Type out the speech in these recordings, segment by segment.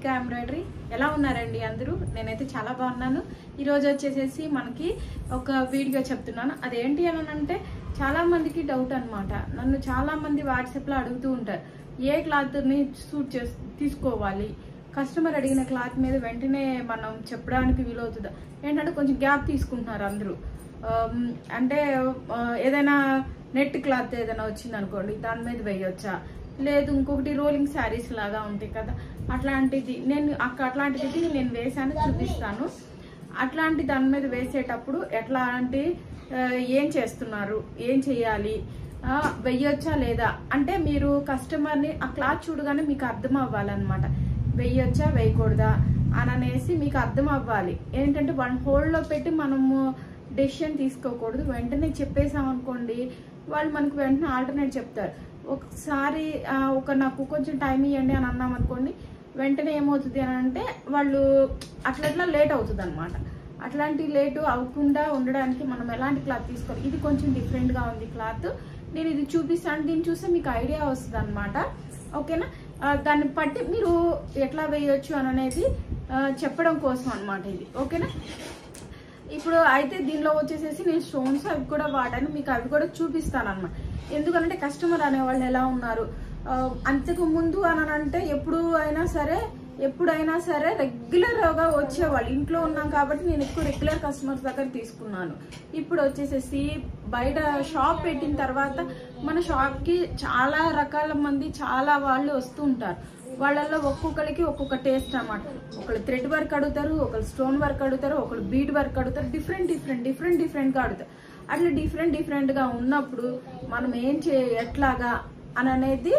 Durga embroidery ఎలా ఉన్నారండి అందరూ నేనైతే చాలా బాగున్నాను ఈరోజు వచ్చేసేసి మనకి ఒక వీడియో చెప్తున్నాను అదేంటి అని అంటే చాలా మందికి డౌట్ అన్నమాట నన్ను చాలా మంది వాట్సాప్లో అడుగుతూ ఉంటారు ఏ క్లాత్ని సూట్ చేసి తీసుకోవాలి కస్టమర్ అడిగిన క్లాత్ మీద వెంటనే మనం చెప్పడానికి వీలవుతుందా ఏంటంటే కొంచెం గ్యాప్ తీసుకుంటున్నారు అందరూ ఆమ్, అంటే ఆ, ఏదైనా నెట్ క్లాత్ ఏదైనా వచ్చింది అనుకోండి దాని మీద వేయొచ్చా లేదు ఇంకొకటి రోలింగ్ శారీస్ లాగా ఉంటాయి కదా అట్లాంటిది నేను అక్క అట్లాంటిది నేను వేసాను చూపిస్తాను అట్లాంటి దాని మీద వేసేటప్పుడు ఎట్లాంటి ఆ, ఏం చేస్తున్నారు ఏం చేయాలి ఆ, వెయ్యొచ్చా లేదా అంటే మీరు కస్టమర్ని ఆ క్లాత్ చూడగానే మీకు అర్థం అవ్వాలన్నమాట వెయ్యొచ్చా వేయకూడదా అని అనేసి మీకు అర్థం అవ్వాలి ఏంటంటే వన్ హోల్డ్లో పెట్టి మనము డెసిషన్ తీసుకోకూడదు వెంటనే చెప్పేసాం అనుకోండి వాళ్ళు మనకు వెంటనే ఆల్టర్నేట్ చెప్తారు ఒకసారి ఆ, ఒక నాకు కొంచెం టైం ఇవ్వండి అని అన్నాం అనుకోండి వెంటనే ఏమవుతుంది అని అంటే వాళ్ళు అట్లా అట్లా లేట్ అవుతుంది అనమాట అట్లాంటి లేటు అవ్వకుండా ఉండడానికి మనం ఎలాంటి క్లాత్ తీసుకోవాలి ఇది కొంచెం డిఫరెంట్గా ఉంది క్లాత్ నేను ఇది చూపిస్తాను దీన్ని చూస్తే మీకు ఐడియా వస్తుంది అనమాట ఓకేనా ఆ, దాన్ని బట్టి మీరు ఎట్లా వేయొచ్చు అని అనేది ఆ, చెప్పడం కోసం అనమాట ఇది ఓకేనా ఇప్పుడు అయితే దీనిలో వచ్చేసేసి నేను స్టోన్స్ అవి కూడా వాడాను మీకు అవి కూడా చూపిస్తాను అనమాట ఎందుకంటే కస్టమర్ అనేవాళ్ళు ఎలా ఉన్నారు ఆ, అంతకు ముందు అని అంటే ఎప్పుడు అయినా సరే ఎప్పుడైనా సరే రెగ్యులర్గా వచ్చేవాళ్ళు ఇంట్లో ఉన్నాం కాబట్టి నేను ఎక్కువ రెగ్యులర్ కస్టమర్స్ దగ్గర తీసుకున్నాను ఇప్పుడు వచ్చేసేసి బయట షాప్ పెట్టిన తర్వాత మన షాప్కి చాలా రకాల మంది చాలా వాళ్ళు వస్తూ ఉంటారు వాళ్ళల్లో ఒక్కొక్కరికి ఒక్కొక్క టేస్ట్ అన్నమాట ఒకళ్ళు థ్రెడ్ వర్క్ అడుగుతారు ఒకళ్ళు స్టోన్ వర్క్ అడుగుతారు ఒకళ్ళు బీడ్ వర్క్ అడుగుతారు డిఫరెంట్ డిఫరెంట్ డిఫరెంట్ డిఫరెంట్గా అడుగుతారు అట్లా డిఫరెంట్ డిఫరెంట్గా ఉన్నప్పుడు మనం ఏం చే ఎట్లాగా అని అనేది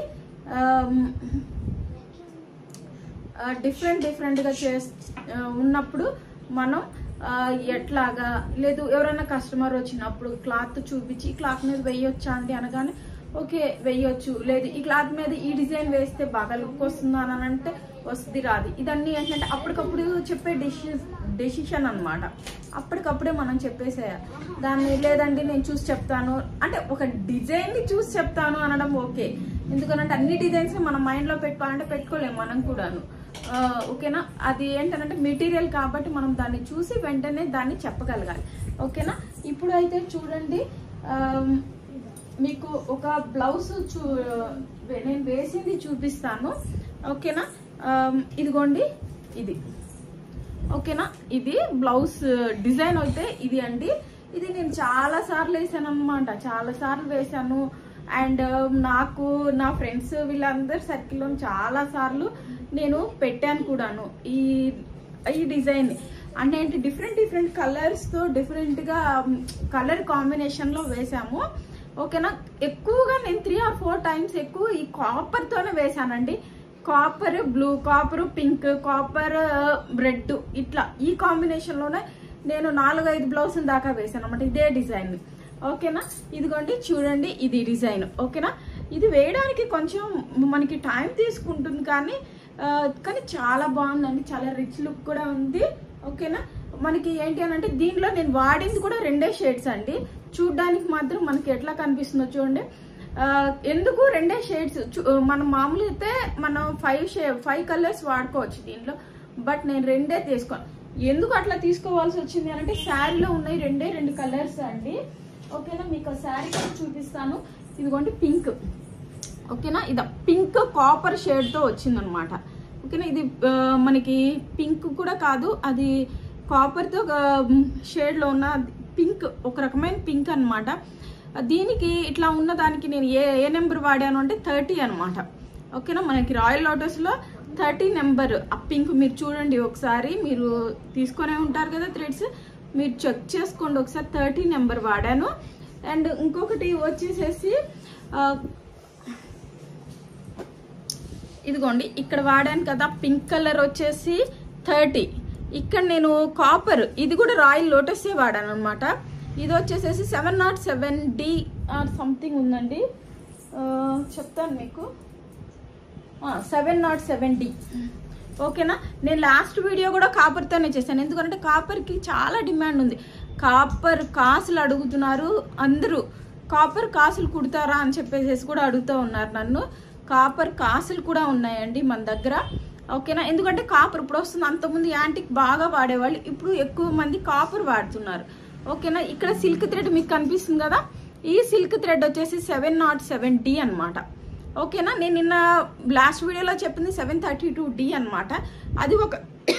డిఫరెంట్ డిఫరెంట్గా చే ఉన్నప్పుడు మనం ఆ, ఎట్లాగా లేదు ఎవరైనా కస్టమర్ వచ్చినప్పుడు క్లాత్ చూపించి ఈ క్లాత్ మీద వెయ్యొచ్చా అండి అనగానే ఓకే వెయ్యొచ్చు లేదు ఈ క్లాత్ మీద ఈ డిజైన్ వేస్తే బాగా లుక్ వస్తుందా అని అంటే వస్తుంది రాదు ఇదన్నీ ఏంటంటే అప్పటికప్పుడు చెప్పే డెసిషన్ డెసిషన్ అనమాట అప్పటికప్పుడే మనం చెప్పేసేయాలి దాన్ని లేదండి నేను చూసి చెప్తాను అంటే ఒక డిజైన్ని చూసి చెప్తాను అనడం ఓకే ఎందుకనంటే అన్ని డిజైన్స్ మనం మైండ్లో పెట్టుకోవాలంటే పెట్టుకోలేము మనం కూడాను ఆ, ఓకేనా అది ఏంటంటే మెటీరియల్ కాబట్టి మనం దాన్ని చూసి వెంటనే దాన్ని చెప్పగలగాలి ఓకేనా ఇప్పుడు అయితే చూడండి ఆమ్, మీకు ఒక బ్లౌజ్ చూ నేను వేసింది చూపిస్తాను ఓకేనా ఆమ్, ఇదిగోండి ఇది ఓకేనా ఇది బ్లౌజ్ డిజైన్ అయితే ఇది అండి ఇది నేను చాలా సార్లు వేసాను అనమాట చాలా సార్లు వేసాను అండ్ నాకు నా ఫ్రెండ్స్ వీళ్ళందరి సర్కిల్లో చాలా సార్లు నేను పెట్టాను కూడాను ఈ ఈ డిజైన్ అంటే ఏంటి డిఫరెంట్ డిఫరెంట్ కలర్స్తో డిఫరెంట్గా కలర్ కాంబినేషన్లో వేసాము ఓకేనా ఎక్కువగా నేను త్రీ ఆర్ ఫోర్ టైమ్స్ ఎక్కువ ఈ కాపర్తోనే వేసానండి copper blue copper pink copper red ఇట్లా ఈ కాంబినేషన్ లోనే నేను నాలుగైదు బ్లౌజుల దాకా వేసాను అనమాట ఇదే డిజైన్ ఓకేనా ఇదిగోండి చూడండి ఇది డిజైన్ ఓకేనా ఇది వేయడానికి కొంచెం మనకి టైం తీసుకుంటుంది కానీ ఆ, కానీ చాలా బాగుందండి చాలా రిచ్ లుక్ కూడా ఉంది ఓకేనా మనకి ఏంటి అని అంటే దీనిలో నేను వాడింది కూడా రెండే షేడ్స్ అండి చూడ్డానికి మాత్రం మనకి ఎట్లా కనిపిస్తుందో చూడండి ఆ, ఎందుకు రెండే షేడ్స్ మనం మామూలు అయితే మనం ఫైవ్ షే ఫైవ్ కలర్స్ వాడుకోవచ్చు దీంట్లో బట్ నేను రెండే తీసుకోను ఎందుకు అట్లా తీసుకోవాల్సి వచ్చింది అని అంటే శారీలో ఉన్నాయి రెండే రెండు కలర్స్ అండి ఓకేనా మీకు శారీ కూడా చూపిస్తాను ఇదిగోండి పింక్ ఓకేనా ఇది పింక్ కాపర్ షేడ్తో వచ్చిందనమాట ఓకేనా ఇది ఆ, మనకి పింక్ కూడా కాదు అది కాపర్తో షేడ్లో ఉన్న పింక్ ఒక రకమైన పింక్ అన్నమాట దీనికి ఇట్లా ఉన్న దానికి నేను ఏ ఏ నెంబర్ వాడాను అంటే థర్టీ అనమాట ఓకేనా మనకి రాయల్ లోటస్లో థర్టీ నెంబర్ ఆ పింక్ మీరు చూడండి ఒకసారి మీరు తీసుకొనే ఉంటారు కదా థ్రెడ్స్ మీరు చెక్ చేసుకోండి ఒకసారి థర్టీ నెంబర్ వాడాను అండ్ ఇంకొకటి వచ్చేసేసి ఆ, ఇదిగోండి ఇక్కడ వాడాను కదా పింక్ కలర్ వచ్చేసి థర్టీ ఇక్కడ నేను కాపర్ ఇది కూడా రాయల్ లోటసే వాడాను అనమాట ఇది వచ్చేసేసి seven knot seven D R something ఉందండి ఆ, చెప్తాను మీకు సెవెన్ నాట్ సెవెన్ డి ఓకేనా నేను లాస్ట్ వీడియో కూడా కాపర్తోనే చేశాను ఎందుకంటే కాపర్కి చాలా డిమాండ్ ఉంది కాపర్ కాసులు అడుగుతున్నారు అందరూ కాపర్ కాసులు కుడతారా అని చెప్పేసి కూడా అడుగుతూ ఉన్నారు నన్ను కాపర్ కాసులు కూడా ఉన్నాయండి మన దగ్గర ఓకేనా ఎందుకంటే కాపర్ ఇప్పుడు వస్తుంది అంతకుముందు యాంటిక్ బాగా వాడేవాళ్ళు ఇప్పుడు ఎక్కువ మంది కాపర్ వాడుతున్నారు ఓకేనా ఇక్కడ సిల్క్ థ్రెడ్ మీకు కనిపిస్తుంది కదా ఈ సిల్క్ థ్రెడ్ వచ్చేసి సెవెన్ నాట్ సెవెన్ డి అనమాట ఓకేనా నేను నిన్న లాస్ట్ వీడియోలో చెప్పింది సెవెన్ థర్టీ టూ డి అనమాట అది ఒక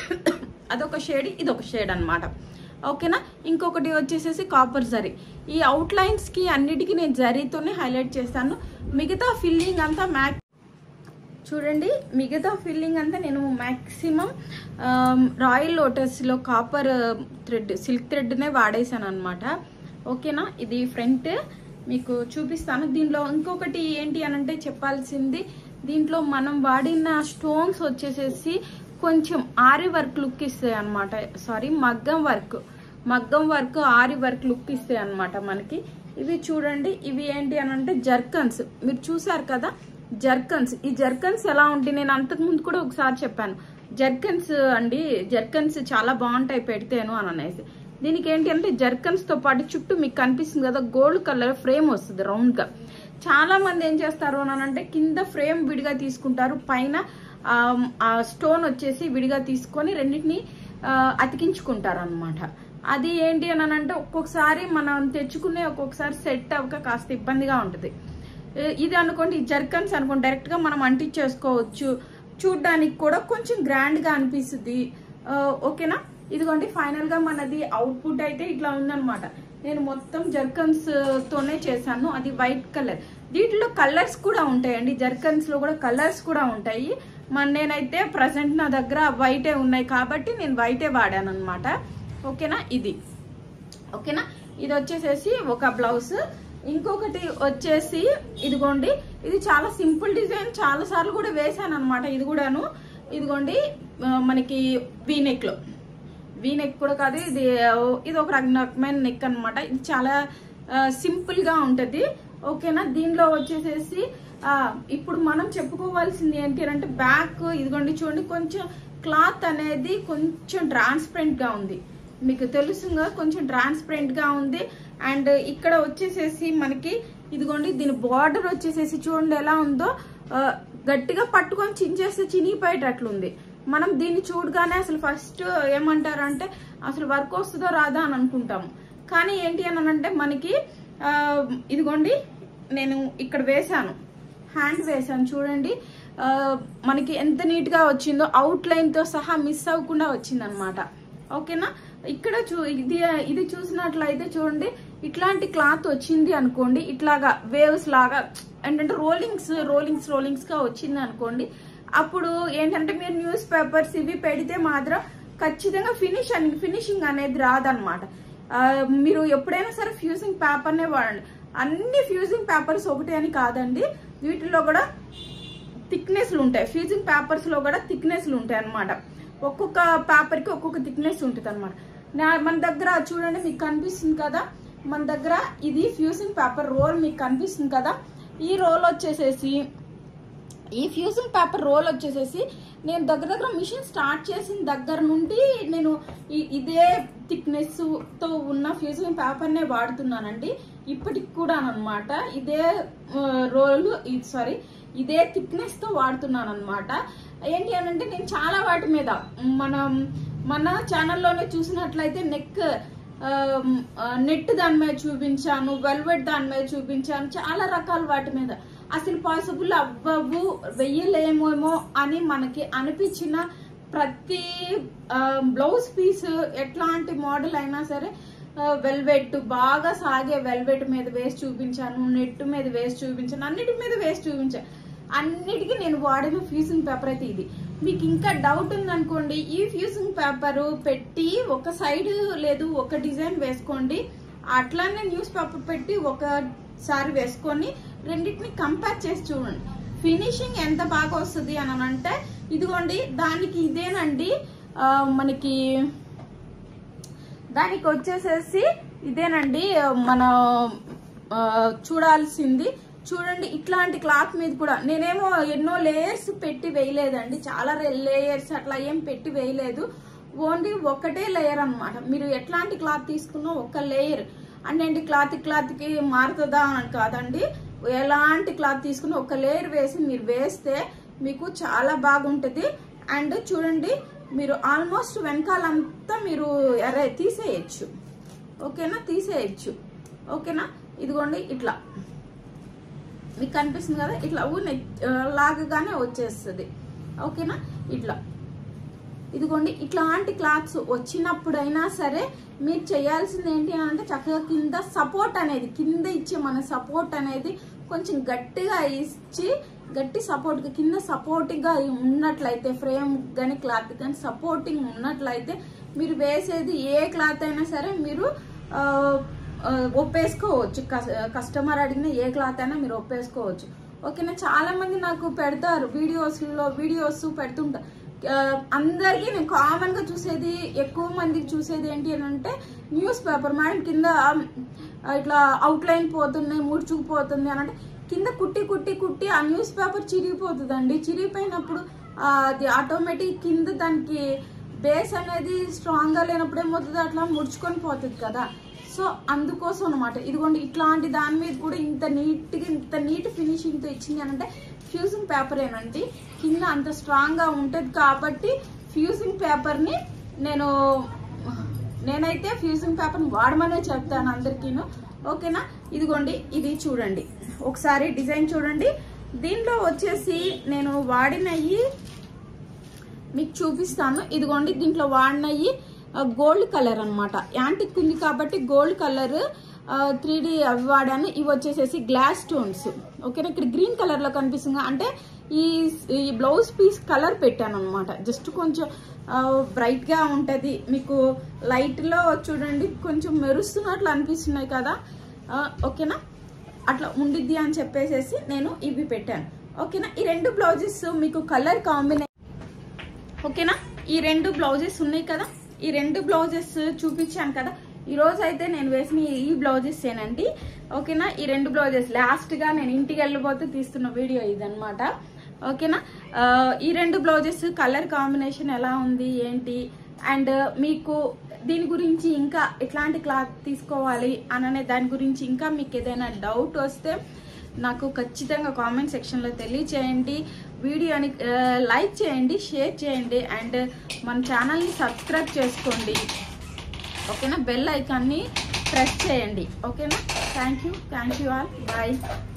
అదొక షేడ్ ఇది ఒక షేడ్ అనమాట ఓకేనా ఇంకొకటి వచ్చేసేసి కాపర్ జరీ ఈ అవుట్లైన్స్కి అన్నిటికీ నేను జరీతోనే హైలైట్ చేస్తాను మిగతా ఫిల్లింగ్ అంతా మ్యాక్ చూడండి మిగతా ఫిల్లింగ్ అంతా నేను మ్యాక్సిమం రాయల్ లోటస్లో కాపర్ థ్రెడ్ సిల్క్ థ్రెడ్నే వాడేసాను అనమాట ఓకేనా ఇది ఫ్రంట్ మీకు చూపిస్తాను దీనిలో ఇంకొకటి ఏంటి అని అంటే చెప్పాల్సింది దీంట్లో మనం వాడిన స్టోన్స్ వచ్చేసేసి కొంచెం ఆరి వర్క్ లుక్ ఇస్తాయి అనమాట సారీ మగ్గం వర్క్ మగ్గం వర్క్ ఆరి వర్క్ లుక్ ఇస్తాయి అనమాట మనకి ఇవి చూడండి ఇవి ఏంటి అని అంటే జర్కన్స్ మీరు చూసారు కదా జర్కన్స్ ఈ జర్కన్స్ ఎలా ఉంటాయి నేను అంతకు ముందు కూడా ఒకసారి చెప్పాను జర్కన్స్ అండి జర్కన్స్ చాలా బాగుంటాయి పెడితేను అని అనేసి దీనికి ఏంటి అంటే జర్కన్స్ తో పాటు చుట్టూ మీకు కనిపిస్తుంది కదా గోల్డ్ కలర్ ఫ్రేమ్ వస్తుంది రౌండ్ గా చాలా మంది ఏం చేస్తారు అని అంటే కింద ఫ్రేమ్ విడిగా తీసుకుంటారు పైన ఆ స్టోన్ వచ్చేసి విడిగా తీసుకొని రెండింటిని అతికించుకుంటారు అనమాట అది ఏంటి అని అంటే ఒక్కొక్కసారి మనం తెచ్చుకునే ఒక్కొక్కసారి సెట్ అవ్వక కాస్త ఇబ్బందిగా ఉంటుంది ఇది అనుకోండి జర్కన్స్ అనుకోండి డైరెక్ట్ గా మనం అంటించేసుకోవచ్చు చూడ్డానికి కూడా కొంచెం గ్రాండ్ గా అనిపిస్తుంది ఓకేనా ఇదిగోండి ఫైనల్ గా మనది అవుట్పుట్ అయితే ఇట్లా ఉందన్నమాట నేను మొత్తం జర్కన్స్ తోనే చేశాను అది వైట్ కలర్ వీటిలో కలర్స్ కూడా ఉంటాయండి జర్కన్స్ లో కూడా కలర్స్ కూడా ఉంటాయి మన నేనైతే ప్రజెంట్ నా దగ్గర వైటే ఉన్నాయి కాబట్టి నేను వైటే వాడాను అనమాట ఓకేనా ఇది ఓకేనా ఇది వచ్చేసేసి ఒక బ్లౌజ్ ఇంకొకటి వచ్చేసి ఇదిగోండి ఇది చాలా సింపుల్ డిజైన్ చాలా సార్లు కూడా వేసాను అనమాట ఇది కూడాను ఇదిగోండి మనకి వీనెక్ లో వీనెక్ కూడా కాదు ఇది ఇది ఒక రకమైన నెక్ అనమాట ఇది చాలా సింపుల్ గా ఉంటది ఓకేనా దీనిలో వచ్చేసేసి ఇప్పుడు మనం చెప్పుకోవాల్సింది ఏంటి అంటే బ్యాక్ ఇదిగోండి చూడండి కొంచెం క్లాత్ అనేది కొంచెం ట్రాన్స్పరెంట్ గా ఉంది మీకు తెలుసుగా కొంచెం ట్రాన్స్పరెంట్ గా ఉంది అండ్ ఇక్కడ వచ్చేసేసి మనకి ఇదిగోండి దీని బార్డర్ వచ్చేసేసి చూడండి ఎలా ఉందో గట్టిగా పట్టుకొని చించేస్తే చినిగిపోయేటట్లుంది మనం దీన్ని చూడగానే అసలు ఫస్ట్ ఏమంటారంటే అసలు వర్క్ వస్తుందో రాదా అని అనుకుంటాము కానీ ఏంటి అని అంటే మనకి ఇదిగోండి నేను ఇక్కడ వేశాను హ్యాండ్ వేశాను చూడండి మనకి ఎంత నీట్గా వచ్చిందో అవుట్ లైన్తో సహా మిస్ అవ్వకుండా వచ్చిందనమాట ఓకేనా ఇక్కడ చూ ఇది ఇది చూసినట్లయితే చూడండి ఇట్లాంటి క్లాత్ వచ్చింది అనుకోండి ఇట్లాగా వేవ్స్ లాగా ఏంటంటే రోలింగ్స్ రోలింగ్స్ రోలింగ్స్ గా వచ్చింది అనుకోండి అప్పుడు ఏంటంటే మీరు న్యూస్ పేపర్స్ ఇవి పెడితే మాత్రం ఖచ్చితంగా ఫినిష్ అని ఫినిషింగ్ అనేది రాదనమాట మీరు ఎప్పుడైనా సరే ఫ్యూజింగ్ పేపర్నే వాడండి అన్ని ఫ్యూజింగ్ పేపర్స్ ఒకటే అని కాదండి వీటిలో కూడా థిక్నెస్లు ఉంటాయి ఫ్యూజింగ్ పేపర్స్ లో కూడా థిక్నెస్లు ఉంటాయి అనమాట ఒక్కొక్క పేపర్ కి ఒక్కొక్క థిక్నెస్ ఉంటుంది అనమాట మన దగ్గర చూడండి మీకు కనిపిస్తుంది కదా మన దగ్గర ఇది ఫ్యూజింగ్ పేపర్ రోల్ మీకు కనిపిస్తుంది కదా ఈ రోల్ వచ్చేసేసి ఈ ఫ్యూజింగ్ పేపర్ రోల్ వచ్చేసేసి నేను దగ్గర దగ్గర మిషన్ స్టార్ట్ చేసిన దగ్గర నుండి నేను ఇదే థిక్నెస్ తో ఉన్న ఫ్యూజింగ్ పేపర్నే వాడుతున్నానండి ఇప్పటికి కూడా అనమాట ఇదే రోల్ సారీ ఇదే థిక్నెస్ తో వాడుతున్నాను అనమాట ఏంటి అని అంటే నేను చాలా వాటి మీద మనం మన ఛానల్లోనే చూసినట్లయితే నెక్ నెట్ దాని మీద చూపించాను వెల్వెట్ దాని మీద చూపించాను చాలా రకాల వాటి మీద అసలు పాసిబుల్ అవ్వవు వెయ్యలేమేమో అని మనకి అనిపించిన ప్రతి బ్లౌజ్ పీస్ ఎట్లాంటి మోడల్ అయినా సరే వెల్వెట్ బాగా సాగే వెల్వెట్ మీద వేసి చూపించాను నెట్ మీద వేసి చూపించాను అన్నిటి మీద వేసి చూపించాను అన్నిటికీ నేను వాడిన ఫ్యూజింగ్ పేపర్ అయితే ఇది మీకు ఇంకా డౌట్ ఉందనుకోండి ఈ ఫ్యూజింగ్ పేపర్ పెట్టి ఒక సైడ్ లేదు ఒక డిజైన్ వేసుకోండి అట్లానే న్యూస్ పేపర్ పెట్టి ఒకసారి వేసుకొని రెండింటిని కంపేర్ చేసి చూడండి ఫినిషింగ్ ఎంత బాగా వస్తుంది అని అంటే ఇదిగోండి దానికి ఇదేనండి మనకి దానికి వచ్చేసేసి ఇదేనండి మన చూడాల్సింది చూడండి ఇట్లాంటి క్లాత్ మీద కూడా నేనేమో ఎన్నో లేయర్స్ పెట్టి వేయలేదండి చాలా లేయర్స్ అట్లా ఏం పెట్టి వేయలేదు ఓన్లీ ఒకటే లేయర్ అనమాట మీరు ఎట్లాంటి క్లాత్ తీసుకున్నా ఒక లేయర్ అంటే క్లాత్ క్లాత్ కి మారుతుందా అని కాదండి ఎలాంటి క్లాత్ తీసుకుని ఒక లేయర్ వేసి మీరు వేస్తే మీకు చాలా బాగుంటుంది అండ్ చూడండి మీరు ఆల్మోస్ట్ వెనకాలంతా మీరు ఎర్ర తీసేయచ్చు ఓకేనా తీసేయచ్చు ఓకేనా ఇదిగోండి ఇట్లా మీకు కనిపిస్తుంది కదా ఇట్లా ఊనే లాగగానే వచ్చేస్తుంది ఓకేనా ఇట్లా ఇదిగోండి ఇట్లాంటి క్లాత్స్ వచ్చినప్పుడైనా సరే మీరు చేయాల్సింది ఏంటి అని అంటే చక్కగా కింద సపోర్ట్ అనేది కింద ఇచ్చే మన సపోర్ట్ అనేది కొంచెం గట్టిగా ఇచ్చి గట్టి సపోర్ట్ కింద సపోర్టింగ్గా ఉన్నట్లయితే ఫ్రేమ్ కానీ క్లాత్ కానీ సపోర్టింగ్ ఉన్నట్లయితే మీరు వేసేది ఏ క్లాత్ అయినా సరే మీరు ఆ, ఆ, ఒప్పేసుకోవచ్చు కస్- కస్టమర్ అడిగిన ఏ క్లాత్ అయినా మీరు ఒప్పేసుకోవచ్చు ఓకేనా చాలా మంది నాకు పెడతారు వీడియోస్లో వీడియోస్ పెడుతుంటారు ఆ, అందరికీ నేను కామన్ గా చూసేది ఎక్కువ మందికి చూసేది ఏంటి అని అంటే న్యూస్ పేపర్ మేడం కింద ఆ, ఇట్లా అవుట్లైన్ పోతున్నాయి ముడుచుకుపోతుంది అని అంటే కింద కుట్టి కుట్టి కుట్టి ఆ న్యూస్ పేపర్ చిరిగిపోతుందండి చిరిగిపోయినప్పుడు ఆ, అది ఆటోమేటిక్ కింద దానికి బేస్ అనేది స్ట్రాంగ్ గా లేనప్పుడు ఏమవుతుంది అట్లా ముడుచుకొని పోతుంది కదా సో అందుకోసం అనమాట ఇదిగోండి ఇట్లాంటి దాని మీద కూడా ఇంత నీట్గా ఇంత నీట్ ఫినిషింగ్తో ఇచ్చింది అని అంటే ఫ్యూజింగ్ పేపరేనండి కింద అంత స్ట్రాంగ్గా ఉంటుంది కాబట్టి ఫ్యూజింగ్ పేపర్ని నేను నేనైతే ఫ్యూజింగ్ పేపర్ని వాడమనే చెప్తాను అందరికీను ఓకేనా ఇదిగోండి ఇది చూడండి ఒకసారి డిజైన్ చూడండి దీంట్లో వచ్చేసి నేను వాడినవి మీకు చూపిస్తాను ఇదిగోండి దీంట్లో వాడినవి గోల్డ్ కలర్ అన్నమాట యాంటిక్ ఉంది కాబట్టి గోల్డ్ కలర్ త్రీ డి అవి వాడాను ఇవి వచ్చేసేసి గ్లాస్ స్టోన్స్ ఓకేనా ఇక్కడ గ్రీన్ కలర్ లో కనిపిస్తుంది అంటే ఈ ఈ బ్లౌజ్ పీస్ కలర్ పెట్టాను అనమాట జస్ట్ కొంచెం బ్రైట్ గా ఉంటది మీకు లైట్ లో చూడండి కొంచెం మెరుస్తున్నట్లు అనిపిస్తున్నాయి కదా ఆ, ఓకేనా అట్లా ఉండిద్ది అని చెప్పేసేసి నేను ఇవి పెట్టాను ఓకేనా ఈ రెండు బ్లౌజెస్ మీకు కలర్ కాంబినేషన్ ఓకేనా ఈ రెండు బ్లౌజెస్ ఉన్నాయి కదా ఈ రెండు బ్లౌజెస్ చూపించాను కదా ఈ రోజు అయితే నేను వేసిన ఈ బ్లౌజెస్ ఏనండి ఓకేనా ఈ రెండు బ్లౌజెస్ లాస్ట్ గా నేను ఇంటికి వెళ్ళిపోతే తీస్తున్న వీడియో ఇదన్నమాట ఓకేనా ఆ, ఈ రెండు బ్లౌజెస్ కలర్ కాంబినేషన్ ఎలా ఉంది ఏంటి అండ్ మీకు దీని గురించి ఇంకా ఎట్లాంటి క్లాత్ తీసుకోవాలి అననే దాని గురించి ఇంకా మీకు ఏదైనా డౌట్ వస్తే నాకు ఖచ్చితంగా కామెంట్ సెక్షన్లో తెలియచేయండి వీడియోని ఆ, లైక్ చేయండి షేర్ చేయండి అండ్ మన ఛానల్ని సబ్స్క్రైబ్ చేసుకోండి ఓకేనా బెల్ ఐకాన్ని ప్రెస్ చేయండి ఓకేనా thank you thank you all bye